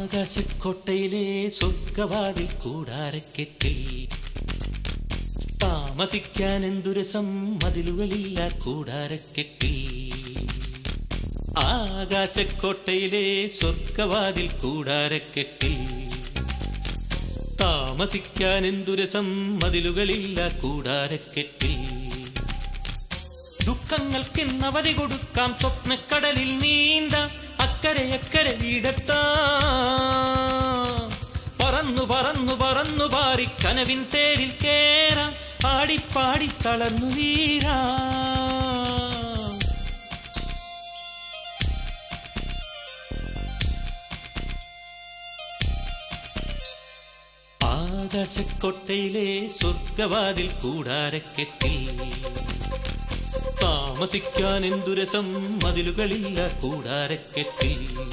ആകാശക്കോട്ടയിലെ സ്വർഗവാതിൽ കൂടാരക്കെട്ടിൽ താമസിക്കാൻ എന്തു രസം മതിലുകളില്ല കൂടാരക്കെട്ടിൽ ആകാശക്കോട്ടയിലെ സ്വർഗവാതിൽ കൂടാരക്കെട്ടിൽ താമസിക്കാൻ എന്തു രസം മതിലുകളില്ല കൂടാരക്കെട്ടിൽ ദുഃഖങ്ങൾക്കെന്നവധി കൊടുക്കാം സ്വപ്നക്കടലിൽ നീന്താം അക്കരെ അക്കരെ വീടെത്താം പറന്നു പറന്നു പറന്നു പാറി കനവിൻ തേരിൽ കേറാം പാടി പാടി തളർന്നു വീഴാം ആകാശക്കൊട്ടയിലെ സ്വർഗവാതിൽ കൂടാരക്കെട്ടിൽ താമസിക്കാൻ എന്തു രസം മതിലുകളില്ല കൂടാരക്കെട്ടിൽ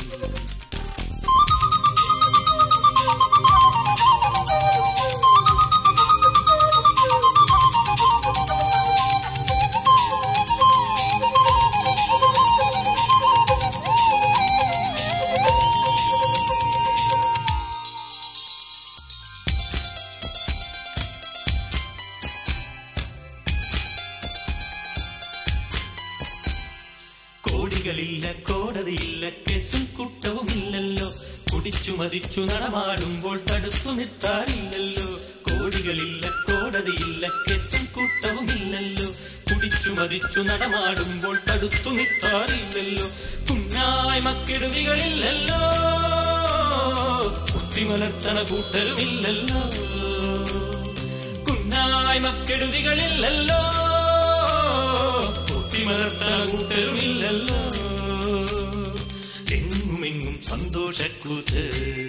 കോടികളില്ല കോടതിയില്ല കേസും കുട്ടവുമില്ലല്ലോ കുടിച്ചു മതിച്ചു നടമാടുമ്പോൾ തടുത്തു നിർത്താറില്ലല്ലോ കോടികളില്ല കോടതിയില്ല കേസും കുട്ടവുമില്ലല്ലോ കുടിച്ചു മതിച്ചു നടമാടുമ്പോൾ തടുത്തു നിർത്താറില്ലല്ലോ കുഞ്ഞായ് മക്കെടുതികളില്ലല്ലോ കുത്തിമലർത്തണ കൂട്ടരുമില്ലല്ലോ കുഞ്ഞായ് മക്കെടുതികളില്ലല്ലോ കുത്തിമലർത്തണ കൂട്ടരുമില്ലല്ലോ എങ്ങുമെങ്ങും സന്തോഷക്കൂത്ത്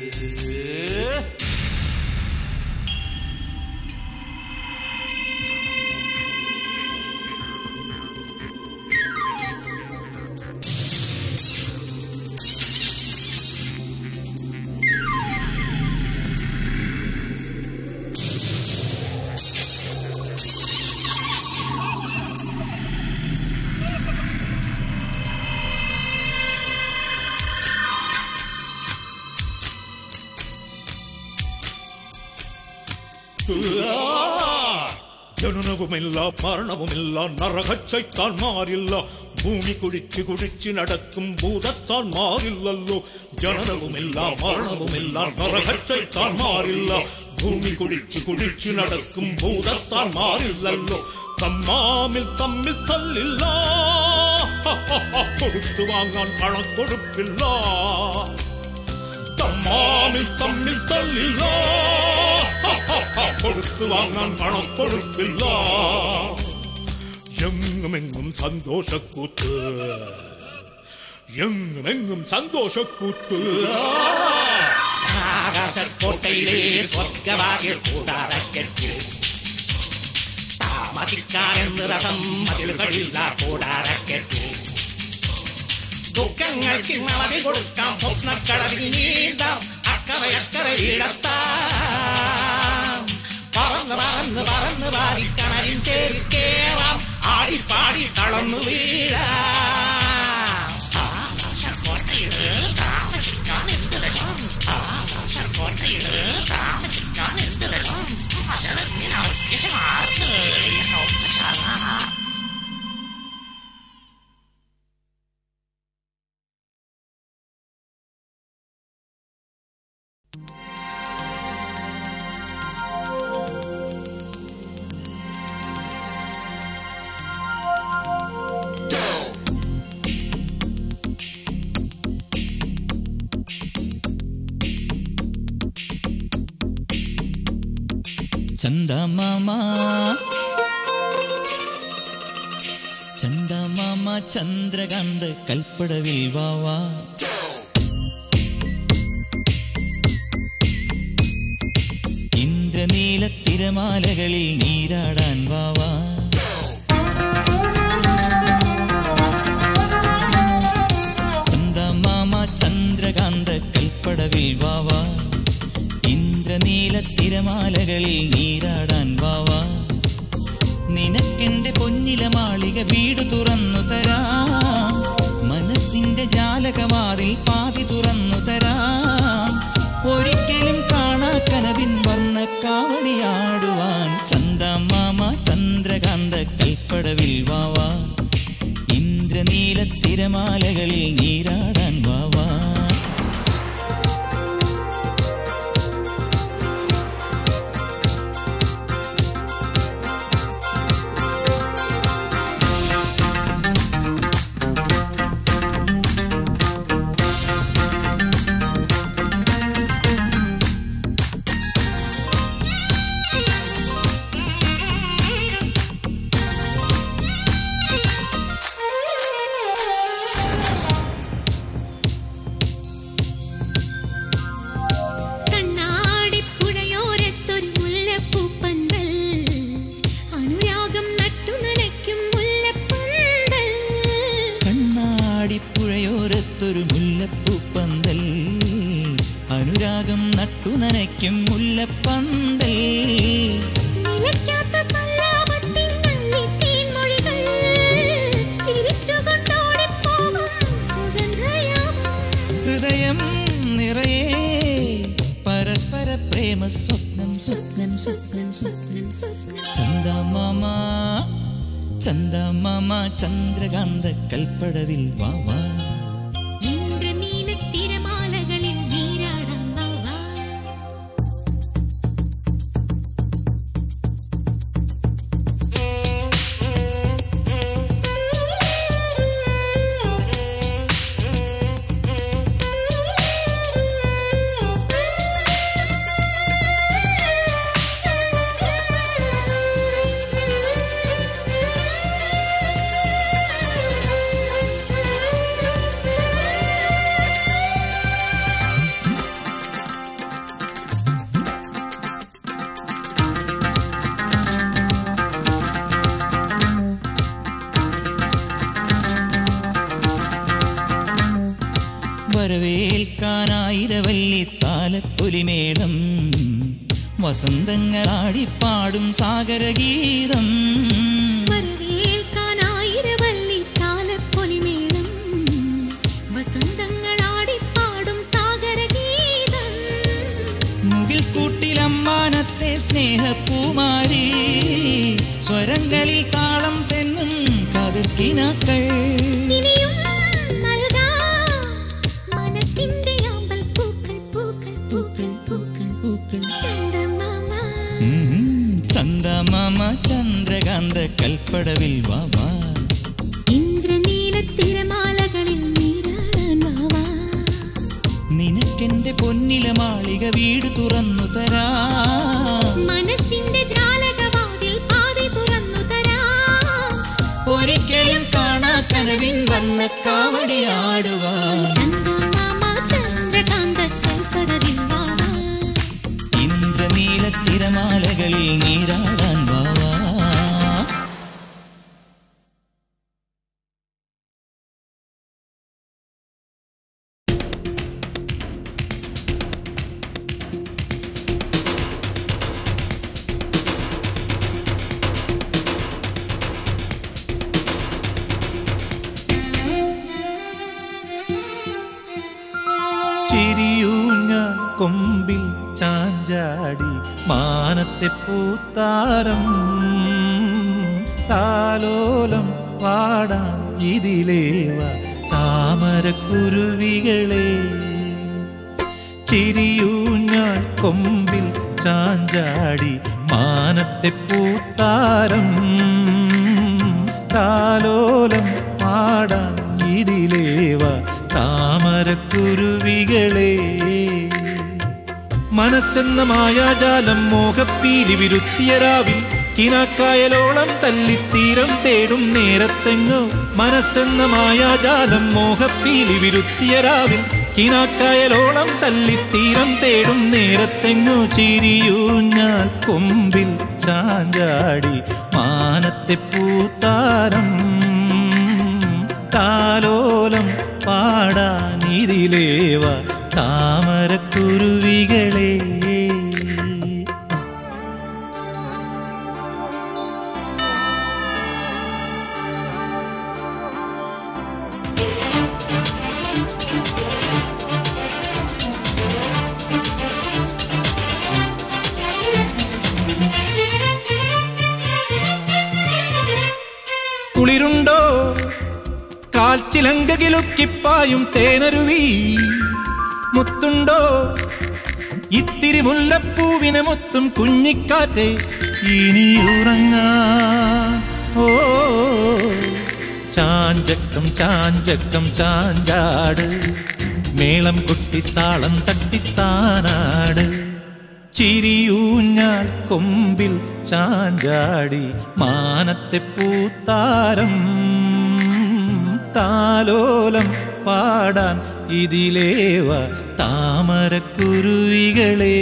ജനനവുമില്ല മരണവുമില്ല നരകച്ചൈത്താൻ മാറില്ല ഭൂമി കുടിച്ച് കുടിച്ച് നടക്കും ഭൂതത്താൻ മാറില്ലല്ലോ ജനനവുമില്ല മരണവുമില്ല നരകച്ചൈത്താൻ മാറില്ല ഭൂമി കുടിച്ച് കുടിച്ച് നടക്കും ഭൂതത്താൻ മാറില്ലല്ലോ തമ്മാമിൽ തമ്മിൽ തല്ലില്ല കൊടുത്തു വാങ്ങാൻ പണം കൊടുപ്പില്ല തമ്മാമിൽ തമ്മിൽ തല്ലില്ല കൊടുത്തു വാങ്ങാൻ പണം കൊടുപ്പില്ല എങ്ങുമെങ്ങും സന്തോഷക്കൂത്ത് എങ്ങുമെങ്ങും സന്തോഷക്കൂത്ത് ആകാശക്കോട്ടയിലെ സ്വർഗവാതിൽ കൂടാരക്കെട്ടിൽ താമസിക്കാനെന്ന് രസം മതിലുകളില്ല കൂടാരക്കെട്ടിൽ ദുഃഖങ്ങൾക്ക് നളതി കൊടുക്കാം സ്വപ്നക്കടവിൽ നീന്താം അക്കറെ അക്കറെ വീഴത്താം പറന്ന് പറന്ന് പറന്ന് പാടി കണലിൻ തേറി കേറാം ആടി പാടി തളർന്നു വീഴാം ആകാശക്കോട്ടയിൽ താമസിക്കാൻ എന്ത് രസം ആകാശക്കോട്ടയിൽ താമസിക്കാൻ എന്ത് രസം അസലത്തിന് ആവശ്യമാർക്ക് എന്നൊപ്പശാല ചന്ദമാമ ചന്ദമാമ ചന്ദ്രകാന്ത് കൽപ്പടവിൽ വാവാ ഇന്ദ്രനീല തിരമാലകളിൽ നീരാടാൻ വാവാ ചന്ദമാമ ചന്ദ്രകാന്ത് കൽപ്പടവിൽ വാവാ ഇന്ദ്രനീല തിരമാലകളിൽ നീരാടാൻ വാവാ നിനക്കെന്റെ പൊന്നില മാളിക വീട് തുറന്നു തരാം മനസ്സിന്റെ ജാലകവാതിൽ പാതി തുറന്നു തരാം ചന്ദമാമ ചന്ദ്രകാന്ത കൽപ്പടവിൽ വാവാ ഇന്ദ്രനീല തിരമാലകളിൽ നീരാടാൻ വാവാ കണ്ണാടിപ്പുഴയോരത്തൊരു മുല്ലപ്പൂപ്പന്തൽ അനുരാഗം നട്ടു നനയ്ക്കും മുല്ലപ്പന്തൽ കണ്ണാടിപ്പുഴയോരത്തൊരു മുല്ലപ്പൂപ്പന്തൽ അനുരാഗം നട്ടു നനയ്ക്കും മുല്ലപ്പന്തൽ നിലയ്ക്കാത്ത സല്ലാപത്തിൻ നന്ദിത്തീൻ മൊഴികൾ ചിരിച്ചുകൊണ്ടോടിപ്പോകും സുഗന്ധയാമം ഹൃദയം നിറയെ പരസ്പര പ്രേമ സ്വപ്നം സ്വപ്നം സ്വപ്നം സ്വപ്നം സ്വപ്നം ചന്ദമാമ ചന്ദമാമ ചന്ദ്രകാന്ത കൽപ്പടവിൽ വാവാ ഇന്ദ്രനീല തിരമാലകളിൽ നീരാടാൻ വാ വരവേൽക്കാനായിരവല്ലി താലപ്പൊലിമേളം വസന്തങ്ങളാടിപ്പാടും സാഗരഗീതം വരവേൽക്കാനായിരവല്ലി താലപ്പൊലിമേളം വസന്തങ്ങളാടിപ്പാടും സാഗരഗീതം മുകിൽ കൂട്ടിലമ്മാനത്തെ സ്നേഹപ്പൂമാരി സ്വരങ്ങളിൽ താളം തെന്നും കതിർക്കിനാക്കൾ ഇനിയും നൽകാം മനസ്സിന്റെ ആമ്പൽ പൂക്കൾ പൂക്കൾ പൂക്കൾ പൂക്കൾ പൂക്കൾ ചന്ദമാമ ഉം, ചന്ദമാമ ചന്ദ്രകാന്ത കൽപ്പടവിൽ വാവാ ഇന്ദ്രനീല തിരമാലകളിൽ നീരാടാൻ വാവാ നിനക്കെന്റെ പൊന്നില മാളിക വീട് തുറന്നു തരാ മനസ്സിന്റെ ജാലകവാതിൽ പാതി തുറന്നു തരാം ഒരിക്കലും കാണാ കനവിൻ വന്ന കാവടിയാടുവാൻ ചന്ദമാമ ചന്ദ്രകാന്ത കൽപ്പടവിൽ വാവാ ഇന്ദ്രനീല തിരമാലകളിൽ നീരാടാൻ വാവാ ചിരിയൂഞ്ഞാൽ കൊമ്പിൽ ചാഞ്ചാടി മാനത്തെ പൂത്താരം താലോലം പാടാം ഇതിലേവ താമരക്കുരുവികളെ ചിരിയൂഞ്ഞാൽ കൊമ്പിൽ ചാഞ്ചാടി മാനത്തെ പൂത്താരം താലോലം പാടാം ഇതിലേവ താമരക്കുരുവികളെ മനസ്സെന്ന മായാജാലം മോഹപ്പീലി വിരുത്തിയ രാവിൽ കിനാക്കായലോളം തല്ലിത്തീരം തേടും നേരത്തെങ്ങോ മനസ്സെന്ന മായാജാലം മോഹപ്പീലി വിരുത്തിയ രാവിൽ കിനാക്കായലോളം തല്ലിത്തീരം തേടും നേരത്തെങ്ങോ ചിരിയൂഞ്ഞാൽ കൊമ്പിൽ ചാഞ്ചാടി മാനത്തെ പൂത്താരം താലോലം പാടാനിതിലേവ താമരക്കുരുവികളെ കുളിരുണ്ടോ കാൽച്ചിലങ്ക കിലുക്കിപ്പായും തേനരുവി മുത്തുണ്ടോ ഇത്തിരി മുല്ലപ്പൂവിനെ മുത്തും കുഞ്ഞിക്കാറ്റെ ഇനി ഉറങ്ങാ ഓ ചാഞ്ചക്കം ചാഞ്ചക്കം ചാഞ്ചാട് മേളം കൊട്ടിത്താളം തട്ടിത്താനാട് ചിരിയൂഞ്ഞാൽ കൊമ്പിൽ ചാഞ്ചാടി മാനത്തെ പൂത്താരം താലോലം പാടാൻ ഇതിലേവ താമരക്കുരുവികളെ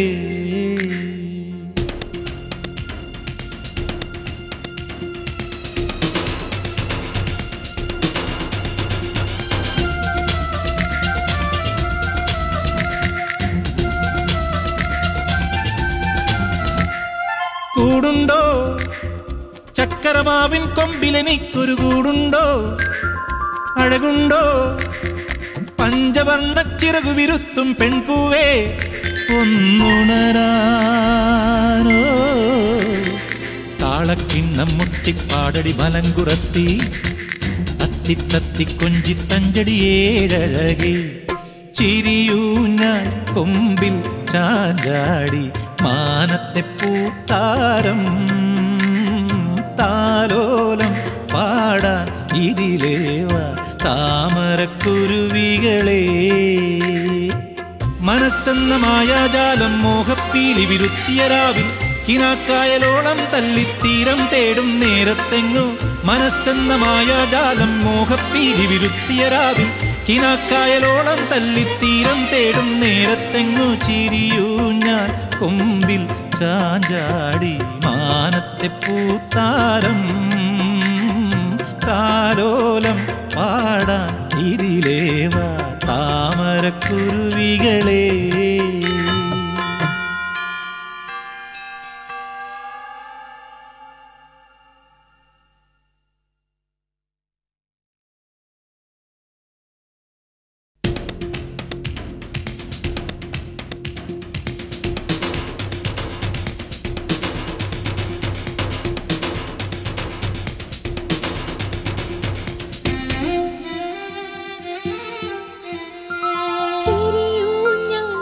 കൂടുണ്ടോ ചക്കരമാവിൻ കൊമ്പിലെനിക്കൊരു കൂടുണ്ടോ അഴകുണ്ടോ പഞ്ചവർണ്ണ ചിറകു വിരുത്തും പെൺപൂവേ ഒന്നുണരാനോ താളക്കിണ്ണം മുട്ടിപ്പാടടി മലങ്കുറത്തി തത്തി കൊഞ്ചി തഞ്ചടി ഏഴഴകി ചിരിയൂഞ്ഞാൽ കൊമ്പിൽ ചാഞ്ചാടി മാനത്തെ പൂത്താരം താലോലം പാടാൻ ഇതിലേവ താമരക്കുരുവികളെ മനസ്സെന്ന മായാജാലം മോഹപ്പീലി വിരുത്തിയ രാവിൽ കിനാക്കായലോളം തല്ലിത്തീരം തേടും നേരത്തെങ്ങോ മനസ്സെന്ന മായാജാലം മോഹപ്പീലി വിരുത്തിയ രാവിൽ കിനാക്കായലോളം തല്ലിത്തീരം തേടും നേരത്തെങ്ങോ ചിരിയൂ ഞാൻ കൊമ്പിൽ ചാഞ്ചാടി മാനത്തെ പൂത്താരം താലോലം പാടാൻ ഇതിലേവ താമരക്കുരുവികളേ ചിരിയൂഞ്ഞാൽ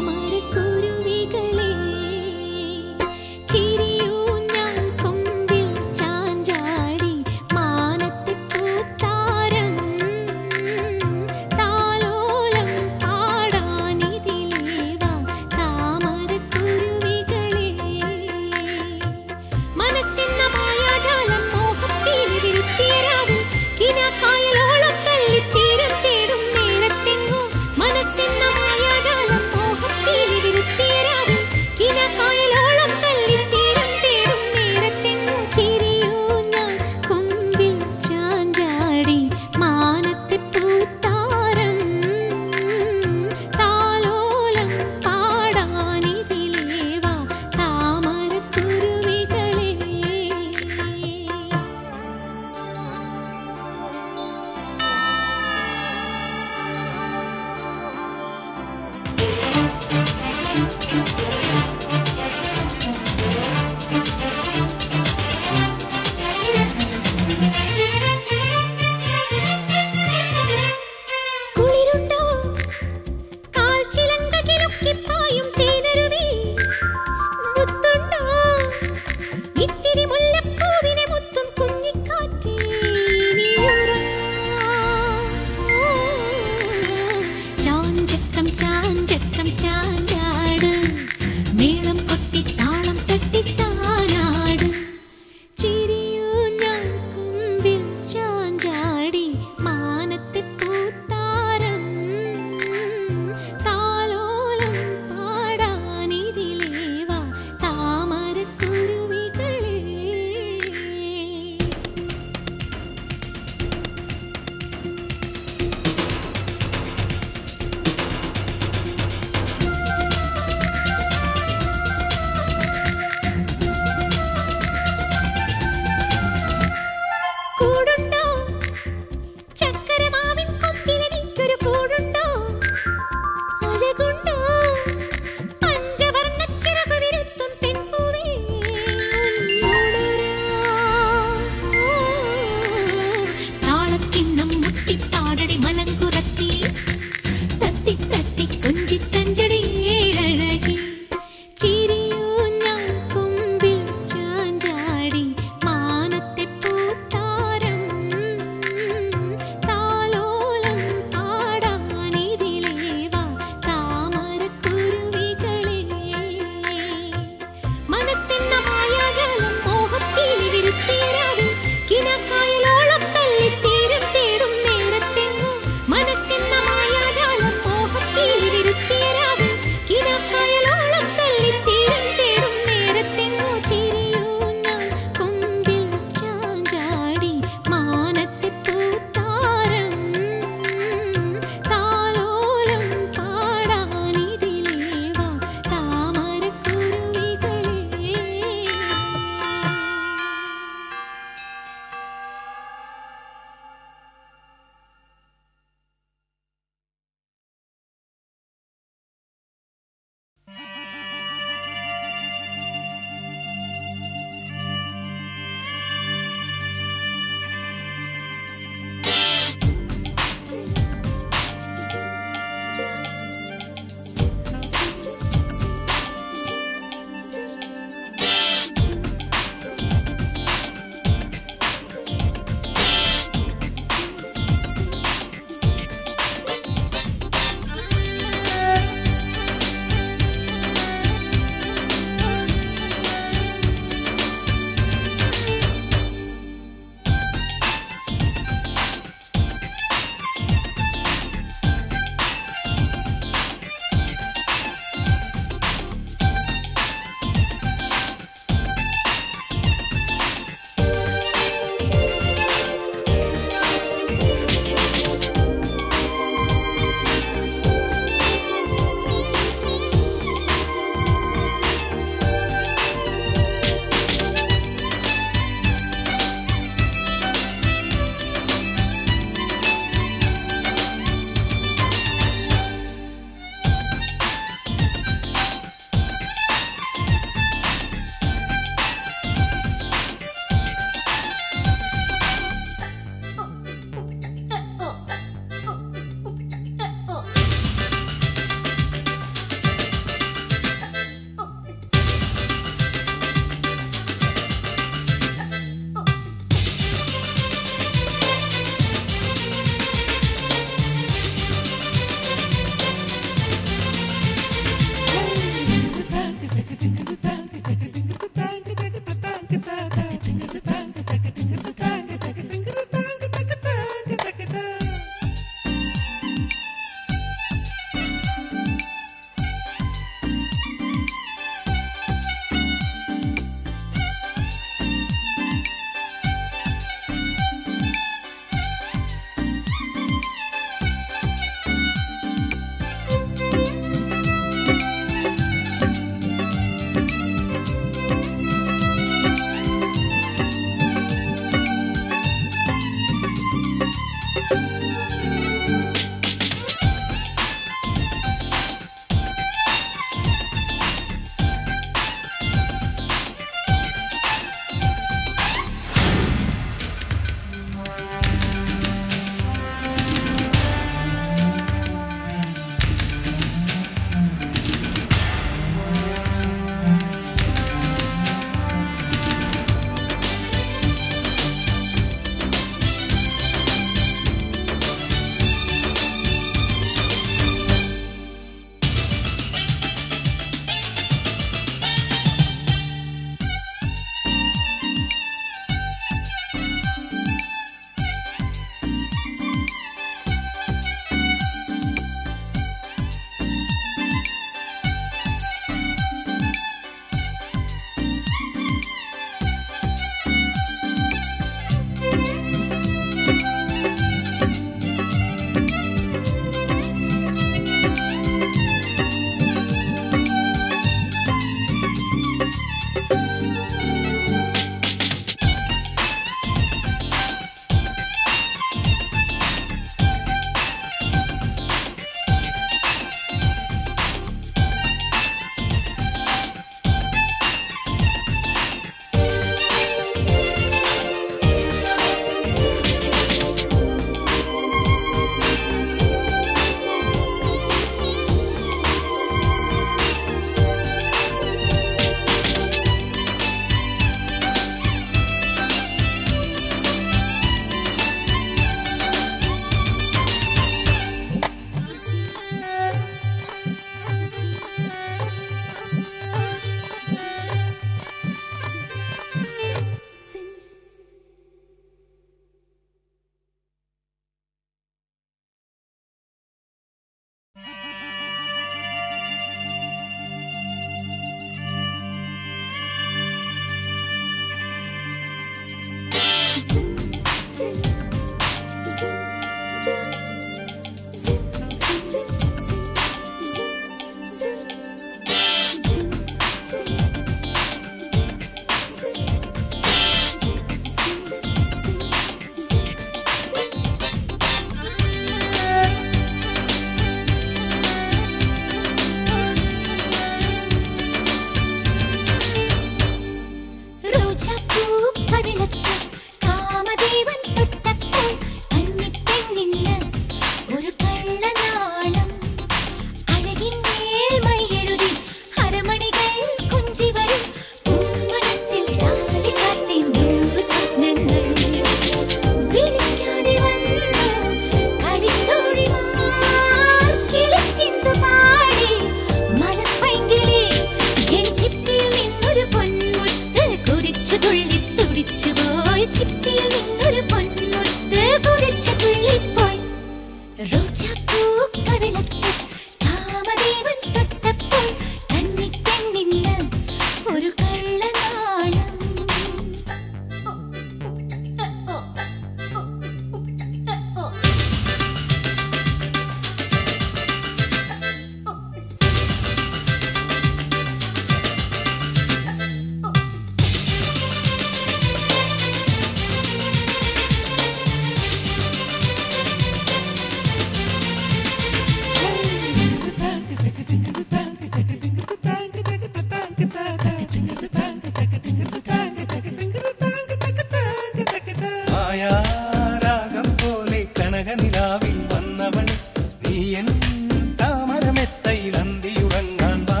വന്നവൾ നീ എൻ താമരമെത്തയിൽ അന്തിയുറങ്ങാൻ വാ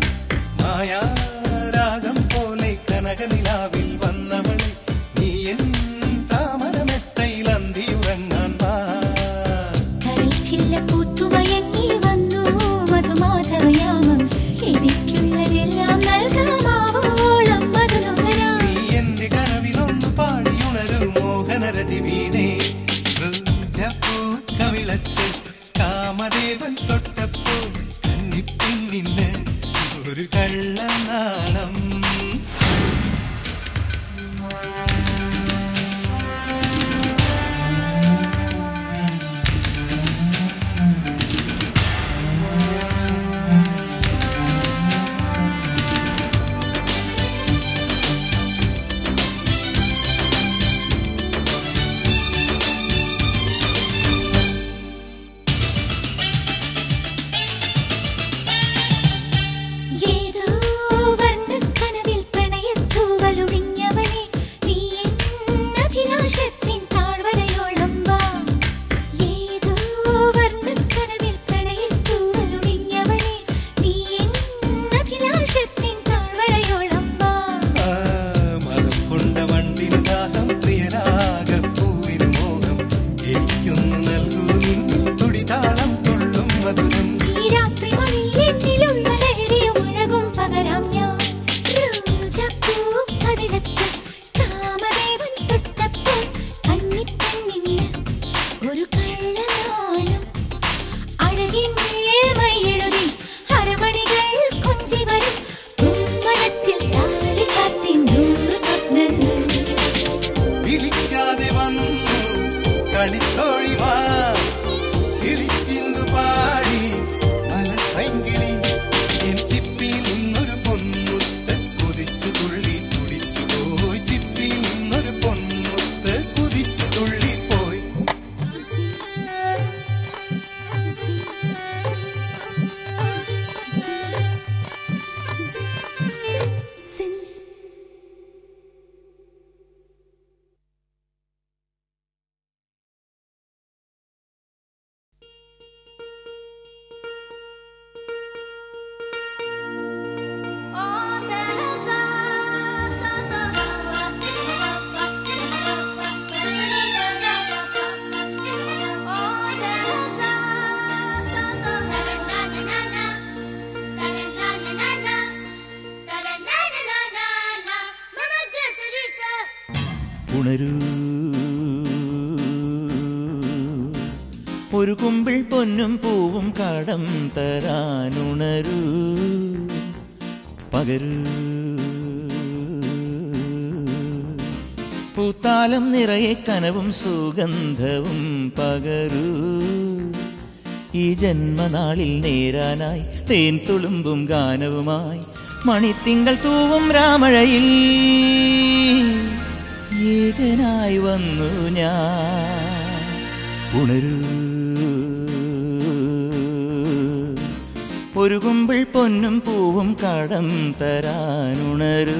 മായാരാഗം പോലെ കനകനിലാവിൽ വന്നവൾ നീ എൻ താമരമെത്തയിൽ അന്തിയുറങ്ങാൻ വാ കരൾ ചില്ല പൂത്തുമയങ്ങി വന്നു മധുമാധവയാമം എനിക്കുള്ളതെല്ലാം നൽകാമാവോളം മധു നുകരാം നീ എന്റെ കനവിലൊന്ന് പാടിയുണരു മോഹനരതി വീണേ റുഞ്ചപ്പൂ കവിളത്ത് കാമദേവൻ തൊട്ടപ്പൂ കന്നിപ്പിന്നിന്ന് ഒരു കള്ളനാളം ഏതോ വർണ്ണക്കനവിൽ പ്രണയത്തൂവലുടിഞ്ഞവനെ നീ എൻ അഭിലാഷത്തിൻ താഴ്വരയോളം വാ ഏതോ വർണ്ണക്കനവിൽ പ്രണയത്തൂവലുടിഞ്ഞവനെ നീ എൻ അഭിലാഷത്തിൻ താഴ്വരയോളം വാ ആ, മതം കൊണ്ട വണ്ടിനു ദാഹം പ്രിയരാഗപ്പൂവിനു മോഹം എനിക്കൊന്നു നൽകൂ നിന്നിൽ തുടിതാളം തുള്ളും മധുരം ഈ രാത്രി മണിയിൽ എന്നിലുള്ള ലഹരിയും അഴകും പകരാം ഞാൻ റോജാപ്പൂ കവിളത്ത് കാമദേവൻ തൊട്ടപ്പോൾ കന്നിപ്പെണ്ണിന് ഒരു കള്ളനാണം അഴകിൻ മേൽമൈയെഴുതി അരമണികൾ കൊഞ്ചി വരും മനസ്സിൽ താലി ചാർത്തി നൂറ് സ്വപ്നങ്ങൾ വിളിക്കാതെ വന്നു കളിത്തോഴിവാ കിളിച്ചിന്തു പാടി മലപ്പൈങ്കിളി എൻ ചിപ്പി നിന്നൊരു പൊന്മുത്ത് കുതിച്ചു തുള്ളി തുടിച്ചു പോയി ചിപ്പി നിന്നൊരു പൊന്മുത്ത് കുതിച്ചു തുള്ളി പോയി ഉണരൂ ഒരു കുമ്പിൾ പൊന്നും പൂവും കടം തരാനുണരൂ പകരൂ പൂത്താലം നിറയെ കനവും സുഗന്ധവും പകരൂ ഈ ജന്മനാളിൽ നേരാനായി തേൻ തുളുമ്പും ഗാനവുമായി മണിത്തിങ്കൾ തൂവും രാമഴയിൽ ഏകനായി വന്നു ഞാൻ ഉണരൂ ഒരു കുമ്പിൾ പൊന്നും പൂവും കടം തരാനുണരൂ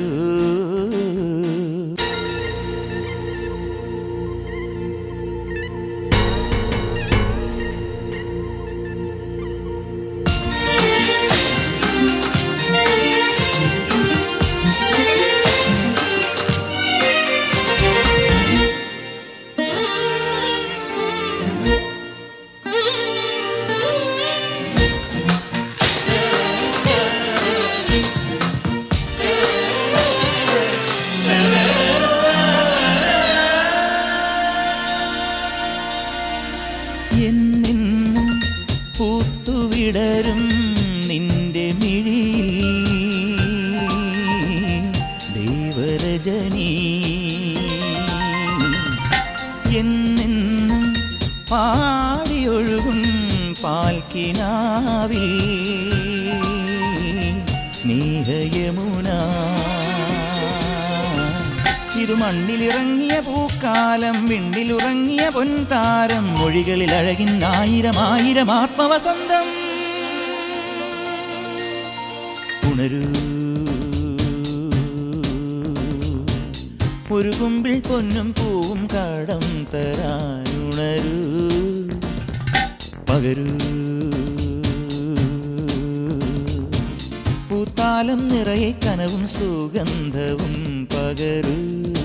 എന്നെന്നും പൂത്തുവിടരും നിന്റെ മിഴിയിൽ ദേവരജനീ എന്നെന്നും പാടിയൊഴുകും പാൽക്കിനാവിൽ സ്നേഹയമുന ഇതു മണ്ണിലിറങ്ങിയ പൂക്കാലം വിണ്ണിലുറങ്ങിയ പൊൻതാരം മൊഴികളിൽ അഴകിൻ ആയിരം ആയിരം ആത്മവസന്തം ഉണരൂ ഒരു കുമ്പിൾ പൊന്നും പൂവും കടം തരാനുണരൂ പകരൂ പൂത്താലം നിറയെ കനവും സുഗന്ധവും പകരൂ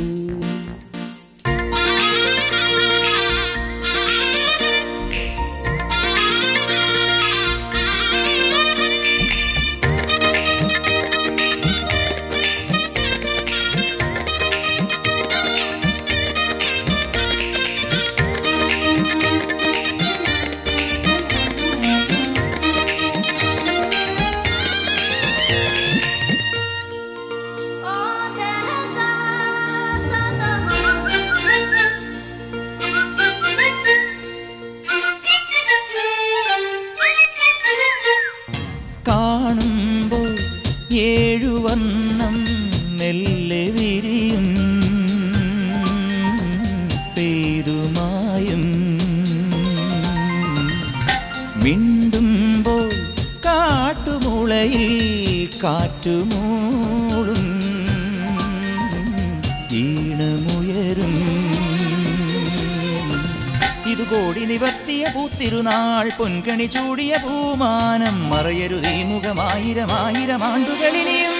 കാണുമ്പോൾ ഏഴു വർണ്ണം മെല്ലെ വിരിയും പെയ്തുമായും മിണ്ടുമ്പോൾ കാട്ടുമുളയിൽ കാറ്റുമൂളും ഈണമുയരും ഇത് കോടി നിവർത്തിയ പൂത്തിരുനാൾ പൊൻകണി ചൂടിയ പൂമാനം മറയരുതീ മുഖമായിരം ആയിരം ആണ്ടുകളിനിയും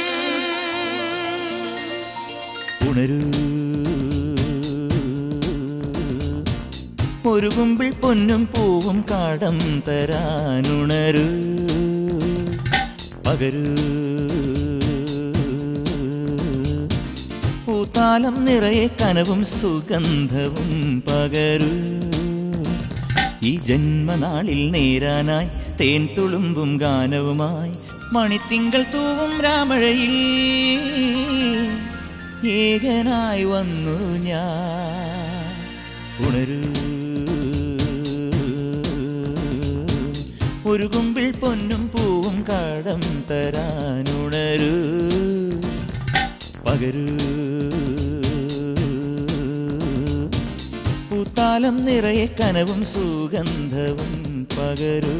ഉണരൂ ഒരു കുമ്പിൾ പൊന്നും പൂവും കാടം തരാനുണരൂ പകരൂ പൂത്താലം നിറയെ കനവും സുഗന്ധവും പകരൂ ഈ ജന്മനാളിൽ നേരാനായി തേൻ തുളുമ്പും ഗാനവുമായി മണിത്തിങ്കൾ തൂവും രാമഴയിൽ ഏകനായി വന്നു ഞാൻ ഉണരൂ ഒരു കുമ്പിൾ പൊന്നും പൂവും കാടം തരാനുണരൂ പകരൂ പൂത്താലം നിറയെ കനവും സുഗന്ധവും പകരൂ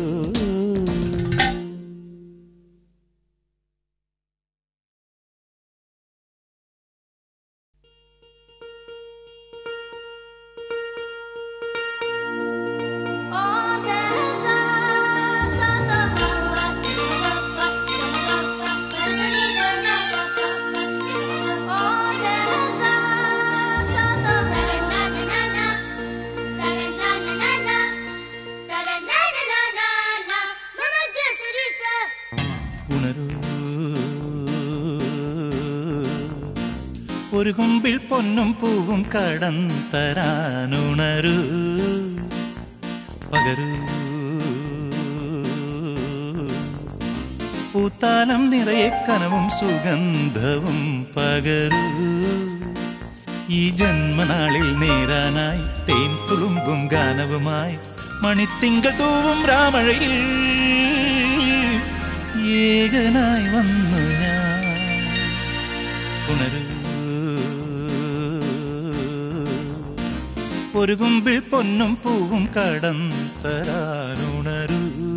ഉണരൂ ഒരു കുമ്പിൽ പൊന്നും പൂവും കടം തരാനുണരൂ പകരൂ പൂത്താലം നിറയെ കനവും സുഗന്ധവും പകരൂ ഈ ജന്മനാളിൽ നേരാനായി തേൻ തുളുമ്പും ഗാനവുമായി മണിത്തിങ്കൾ തൂവും രാമഴയിൽ ഏകനായി വന്നു ഞാൻ ഉണരൂ ഒരു കുമ്പിൽ പൊന്നും പൂവും കടം തരാനുണരൂ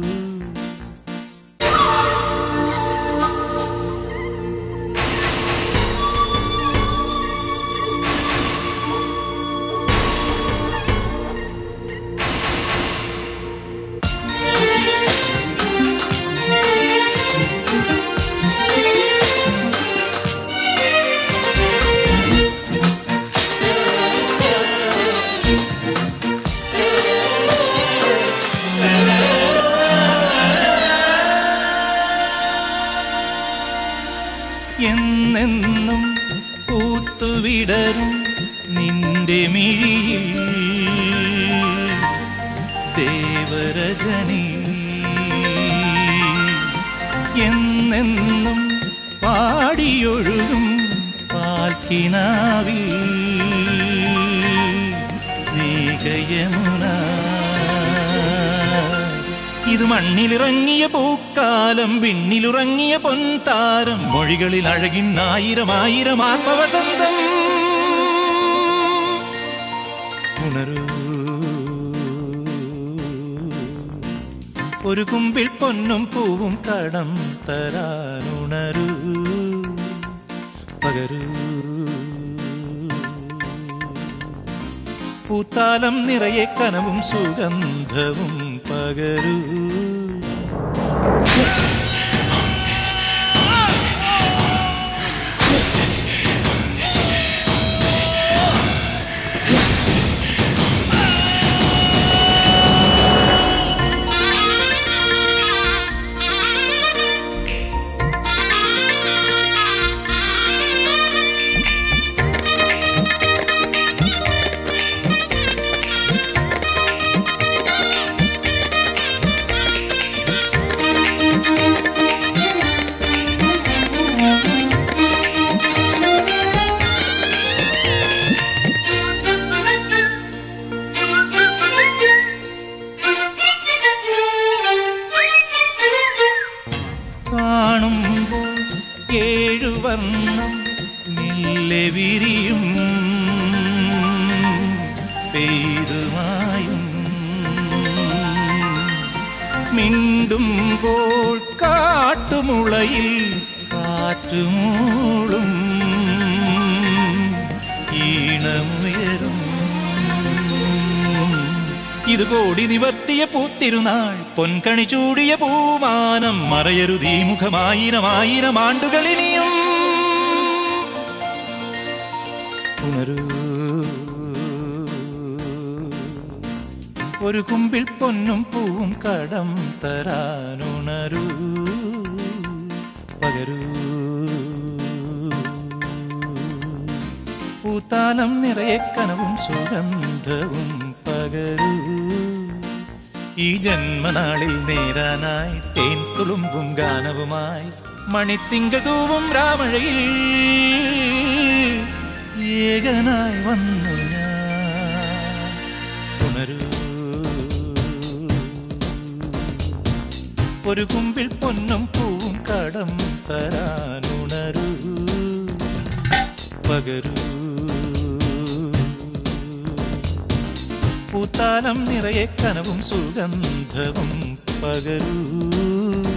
എന്നെന്നും പൂത്തുവിടരും നിന്റെ മിഴിയിൽ ദേവരജനി എന്നെന്നും പാടിയൊഴുകും പാൽക്കിനാവിൽ സ്നേഹയമുന ഇത് മണ്ണിലിറങ്ങിയ പൂക്കാലം വിണ്ണിലുറങ്ങിയ പൊൻതാരം മൊഴികളിൽ അഴകിൻ ആയിരം ആയിരം ആത്മവസന്തം ഉണരൂ ഒരു കുമ്പിൽ പൊന്നും പൂവും കടം തരാനുണരൂ പകരൂ പൂത്താലം നിറയെ കനവും സുഗന്ധവും പകരൂ കാണുമ്പോൾ ഏഴു വർണ്ണം മെല്ലെ വിരിയും പെയ്തുമായും മിണ്ടുമ്പോൾ കാട്ടുമുളയിൽ കാറ്റുമൂളും ഈണമുയരും ഇത് കോടി നിവർത്തിയ പൂത്തിരുനാൾ പൊൻകണി ചൂടിയ പൂമാനം മറയരുതീ മുഖമായിരം ആയിരം ആണ്ടുകളിനിയും ഉണരൂ ഒരു കുമ്പിൽ പൊന്നും പൂവും കടം തരാനുണരൂ പകരൂ പൂത്താലം നിറയെ കനവും സുഗന്ധവും പകരൂ ഈ ജന്മനാളിൽ നേരാനായി തേൻ തുളുമ്പും ഗാനവുമായി മണിത്തിങ്കൾ തൂവും രാമഴയിൽ ഏകനായി വന്നു ഞാൻ ഉണരൂ ഒരു കുമ്പിൽ പൊന്നും പൂവും കടം തരാനുണരൂ പകരൂ പൂത്താലം നിറയെ കനവും സുഗന്ധവും പകരൂ